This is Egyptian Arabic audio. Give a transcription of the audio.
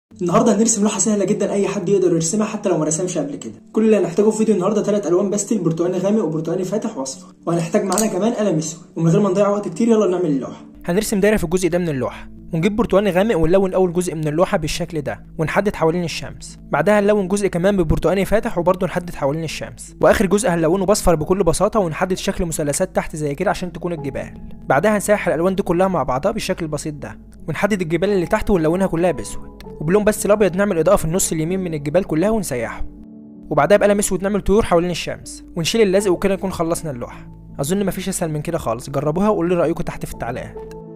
النهارده هنرسم لوحه سهله جدا اي حد يقدر يرسمها حتى لو ما رسمش قبل كده كل اللي هنحتاجه في فيديو النهارده ثلاث الوان باستيل برتقاني غامق وبرتقاني فاتح واصفر وهنحتاج معانا كمان قلم اسود ومن غير ما نضيع وقت كتير يلا نعمل اللوحه هنرسم دايره في الجزء ده من اللوحه ونجيب برتقاني غامق ونلون اول جزء من اللوحه بالشكل ده ونحدد حوالين الشمس بعدها هنلون جزء كمان ببرتقاني فاتح وبرضه نحدد حوالين الشمس واخر جزء هنلونه باصفر بكل بساطه ونحدد شكل مثلثات تحت زي كده عشان تكون الجبال بعدها هنسيح الالوان دي كلها مع بعضها بالشكل البسيط ده ونحدد الجبال اللي تحت ونلونها كلها باسود وبلون بس الابيض نعمل اضاءه في النص اليمين من الجبال كلها ونسيحه وبعدها بقلم اسود نعمل طيور حوالين الشمس ونشيل اللزق وكده نكون خلصنا اللوحه اظن مفيش اسهل من كده خالص جربوها وقولوا لي رايكم تحت في التعليقات